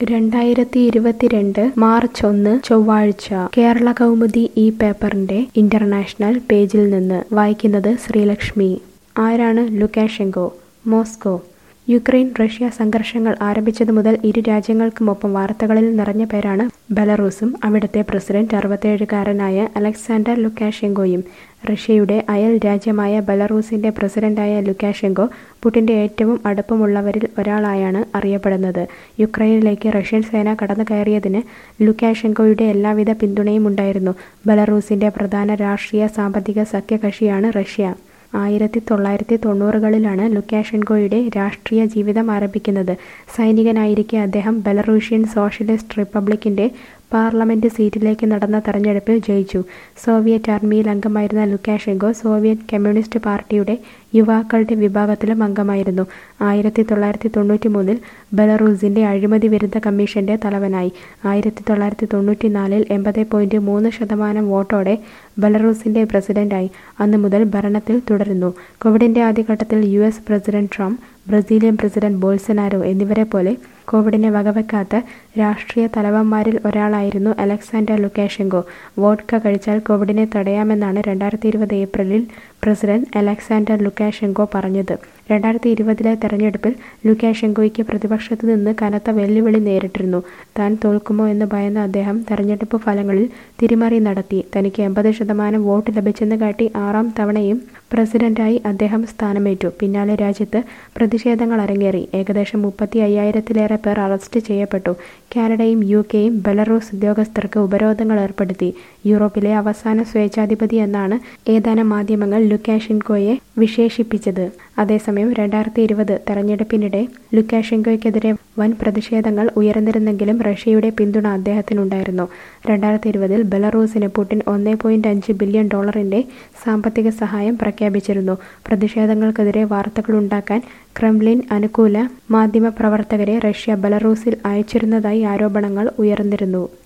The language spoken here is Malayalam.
രണ്ടായിരത്തി ഇരുപത്തിരണ്ട് മാർച്ച് ഒന്ന് ചൊവ്വാഴ്ച കേരള കൗമുദി ഈ പേപ്പറിന്റെ ഇന്റർനാഷണൽ പേജിൽ നിന്ന് വായിക്കുന്നത് ശ്രീലക്ഷ്മി ആരാണ് ലുക്കാഷെങ്കോ മോസ്കോ യുക്രൈൻ റഷ്യ സംഘർഷങ്ങൾ ആരംഭിച്ചതു മുതൽ ഇരു രാജ്യങ്ങൾക്കുമൊപ്പം വാർത്തകളിൽ നിറഞ്ഞ പേരാണ് ബെലറൂസും അവിടുത്തെ പ്രസിഡന്റ് അറുപത്തേഴുകാരനായ അലക്സാണ്ടർ ലുക്കാഷെങ്കോയും റഷ്യയുടെ അയൽ രാജ്യമായ ബെലറൂസിന്റെ പ്രസിഡന്റായ ലുക്കാഷെങ്കോ പുടിന്റെ ഏറ്റവും അടുപ്പമുള്ളവരിൽ ഒരാളായാണ് അറിയപ്പെടുന്നത് യുക്രൈനിലേക്ക് റഷ്യൻ സേന കടന്നു കയറിയതിന് ലുക്കാഷെങ്കോയുടെ എല്ലാവിധ പിന്തുണയും ഉണ്ടായിരുന്നു ബെലറൂസിന്റെ പ്രധാന രാഷ്ട്രീയ സാമ്പത്തിക സഖ്യകക്ഷിയാണ് റഷ്യ ആയിരത്തി തൊള്ളായിരത്തി തൊണ്ണൂറുകളിലാണ് ലുക്കാഷെൻകോയുടെ രാഷ്ട്രീയ ജീവിതം ആരംഭിക്കുന്നത് സൈനികനായിരിക്കെ അദ്ദേഹം ബെലറൂഷ്യൻ സോഷ്യലിസ്റ്റ് റിപ്പബ്ലിക്കിന്റെ പാർലമെന്റ് സീറ്റിലേക്ക് നടന്ന തെരഞ്ഞെടുപ്പിൽ ജയിച്ചു സോവിയറ്റ് ആർമിയിൽ അംഗമായിരുന്ന ലുക്കാഷെങ്കോ സോവിയറ്റ് കമ്മ്യൂണിസ്റ്റ് പാർട്ടിയുടെ യുവാക്കളുടെ വിഭാഗത്തിലും അംഗമായിരുന്നു ആയിരത്തി തൊള്ളായിരത്തി തൊണ്ണൂറ്റി മൂന്നിൽ ബെലറൂസിന്റെ അഴിമതി വിരുദ്ധ കമ്മീഷന്റെ തലവനായി ആയിരത്തി തൊള്ളായിരത്തി തൊണ്ണൂറ്റി നാലിൽ എൺപത് പോയിന്റ് മൂന്ന് ശതമാനം വോട്ടോടെ ബെലറൂസിന്റെ പ്രസിഡന്റായി അന്നു മുതൽ ഭരണത്തിൽ തുടരുന്നു കോവിഡിന്റെ ആദ്യഘട്ടത്തിൽ U S president Trump Brazilian president Bolsonaro എന്നിവരെ പോലെ കോവിഡിനെ വകവെക്കാത്ത രാഷ്ട്രീയ തലവന്മാരിൽ ഒരാളായിരുന്നു അലക്സാണ്ടർ ലുക്കാഷെങ്കോ വോഡ്ക കഴിച്ചാൽ കോവിഡിനെ തടയാമെന്നാണ് രണ്ടായിരത്തി ഇരുപത് ഏപ്രിലിൽ പ്രസിഡന്റ് അലക്സാണ്ടർ ലുക്കാഷെങ്കോ പറഞ്ഞത് രണ്ടായിരത്തി ഇരുപതിലെ തെരഞ്ഞെടുപ്പിൽ ലുക്കാഷെങ്കോയ്ക്ക് പ്രതിപക്ഷത്തു നിന്ന് കനത്ത വെല്ലുവിളി നേരിട്ടിരുന്നു താൻ തോൽക്കുമോ എന്ന് ഭയന്ന അദ്ദേഹം തെരഞ്ഞെടുപ്പ് ഫലങ്ങളിൽ തിരിമറി നടത്തി തനിക്ക് എൺപത് ശതമാനം വോട്ട് ലഭിച്ചെന്ന് കാട്ടി ആറാം തവണയും പ്രസിഡന്റായി അദ്ദേഹം സ്ഥാനമേറ്റു പിന്നാലെ രാജ്യത്ത് പ്രതിഷേധങ്ങൾ അരങ്ങേറി ഏകദേശം മുപ്പത്തി അയ്യായിരത്തിലേറെ പേർ അറസ്റ്റ് ചെയ്യപ്പെട്ടു കാനഡയും യു കെയും ബെലറൂസ് ഉദ്യോഗസ്ഥർക്ക് ഉപരോധങ്ങൾ ഏർപ്പെടുത്തി യൂറോപ്പിലെ അവസാന സ്വേച്ഛാധിപതി എന്നാണ് ഏതാനും മാധ്യമങ്ങൾ ലുക്കാഷെൻകോയെ വിശേഷിപ്പിച്ചത് അതേസമയം രണ്ടായിരത്തി ഇരുപത് തെരഞ്ഞെടുപ്പിനിടെ ലുക്കാഷെങ്കോയ്ക്കെതിരെ വൻ പ്രതിഷേധങ്ങൾ ഉയർന്നിരുന്നെങ്കിലും റഷ്യയുടെ പിന്തുണ അദ്ദേഹത്തിനുണ്ടായിരുന്നു രണ്ടായിരത്തി ഇരുപതിൽ ബെലറൂസിന് പുടിൻ ഒന്നേ പോയിന്റ് അഞ്ച് ബില്യൺ ഡോളറിന്റെ സാമ്പത്തിക സഹായം പ്രഖ്യാപിച്ചിരുന്നു പ്രതിഷേധങ്ങൾക്കെതിരെ വാർത്തകളുണ്ടാക്കാൻ ക്രെംലിൻ അനുകൂല മാധ്യമപ്രവർത്തകരെ റഷ്യ ബെലറൂസിൽ അയച്ചിരുന്നതായി ആരോപണങ്ങൾ ഉയർന്നിരുന്നു